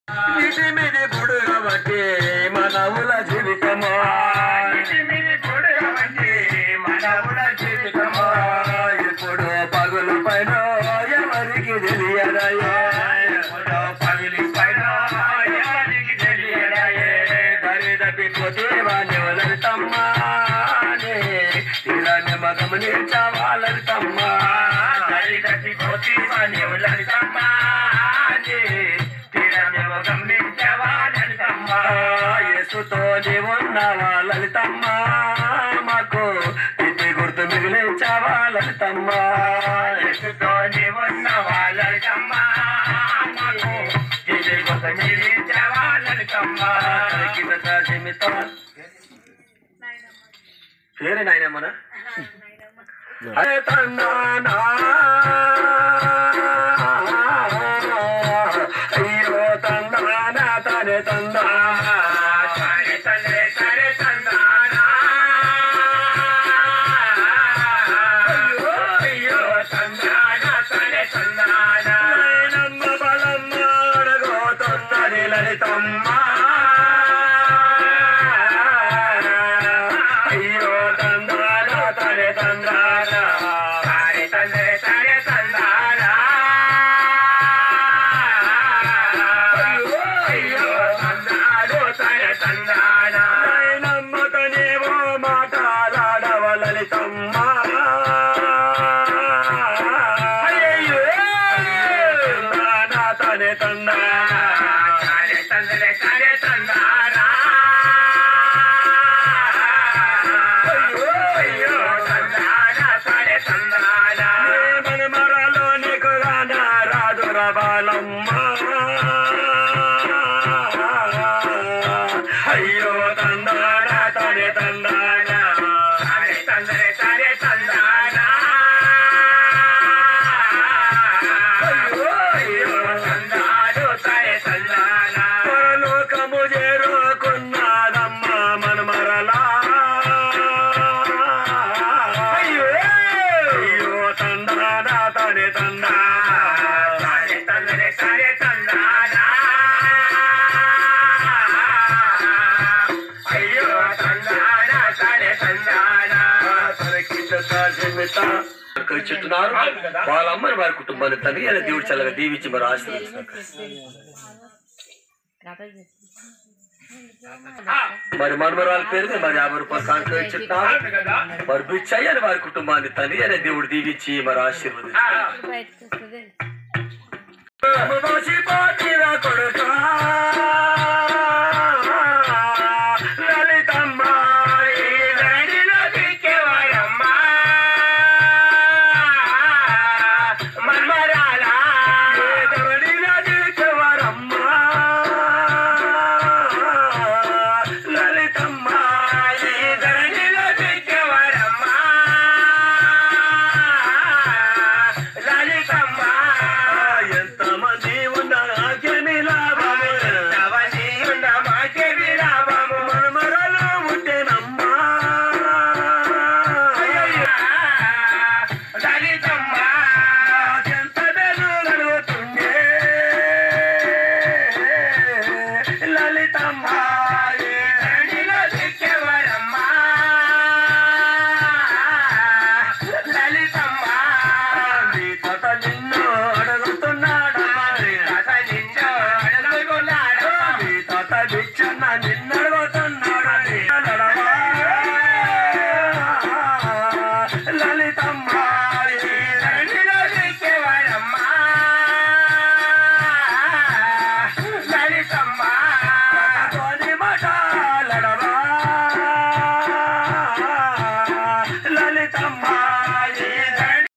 ఇటి మీది పొడుగా బట్టి మనవుల జీవితమా ఇంటి మీద పొడుగా వంటి మనవుల జీవితము ఇప్పుడు పగులు పైన ఎవరికి తెలియదయే ఎప్పుడో పగిలి పైన ఎవరికి తెలియడాయే దరి తప్పిపోతే వాణ్ణి వదలుతమ్మా తీరాన్ని మగం నిలిచావా లలితమ్మా దరి తప్పిపోతే వాని లలితమ్మా తీరమేమో గమనించవా లలితమ్మా యేసుతో నీవున్నావా లలితమ్మా మాకు ఇది గుర్తు మిగిలించావా లలితమ్మా యేసుతో నీవున్నవా లలితమ్మా మాకు ఇది గొప్ప మిగిలించవా లలితమ్మా కింద జీవితం పేరు నాయనమ్మనా అరే తందానా అయ్యో తందానా తనే తందానా సరే తండ్రి సరే తందానా అయ్యో అయ్యో తందానా సరే తందానా నమ్మ బలమ్మ అడగోతున్నది లలితమ్మ అయ్యో తందానా తనే తందానా సరే తండ్రి సరే తందానా అయ్యో అయ్యో తందాడు సరే తందానా నమ్మకనేమో మాట్లాడవ లలితమ్మ అయ్యో తందానా తనే తందానా సరే తండ్రి సరే తందానా అయ్యో అయ్యో తందానా సరే తందానా మన మరలో నీకు రానా రాదు రబాలమ్మ అయ్యో తందానా తనే తందానా సరే తండ్రి సరే తందానా అయ్యో అయ్యో తందాడు సరే తందానా పరలోకము చేరుకున్నాదమ్మ మన మరలా అయ్యో అయ్యో తందానా తనే తందానా సరే తండ్రి సరే తందానా అయ్యో తందానా సరే తందానా చెప్తున్నారు వాళ్ళ అమ్మని వారి కుటుంబాన్ని తండ్రి అయిన దేవుడు చల్లగా దీవించి మరి ఆశీర్వదించారు మరి మనమరాల పేరు మీద మరి యాభై రూపాయలు కానుక ఇచ్చుతున్నారు కదా మరి బిచ్చయ్య అని వారి కుటుంబాన్ని తండ్రి అయిన దేవుడు దీవించి మరి ఆశీర్వదించారు బయటకు వస్తుంది మోసిపోతివా కొడుకా లలితమ్మ ఈ ధరణిలో దిక్కేవారమ్మా మన్మరాలా లలితమ్మ ఈ ధరణిలో దిక్కేవారమ్మా లలితమ్మా ఎంతమంది ఉన్నాకేమి లాభము తవని ఉన్న మాకే విరామము మనమరలు ఉంటేనమ్మా లలితమ్మా ఎంత బెలు కలుగుతుండే లలితమ్మ ఈ ధరణిలో దిక్కేవారమ్మా లలితమ్మా నీ తాత నిన్ను అడుగుతున్నాడమ్మా అసలు నిన్ను అడుగుతున్నాడు నీ తాత బిచ్చు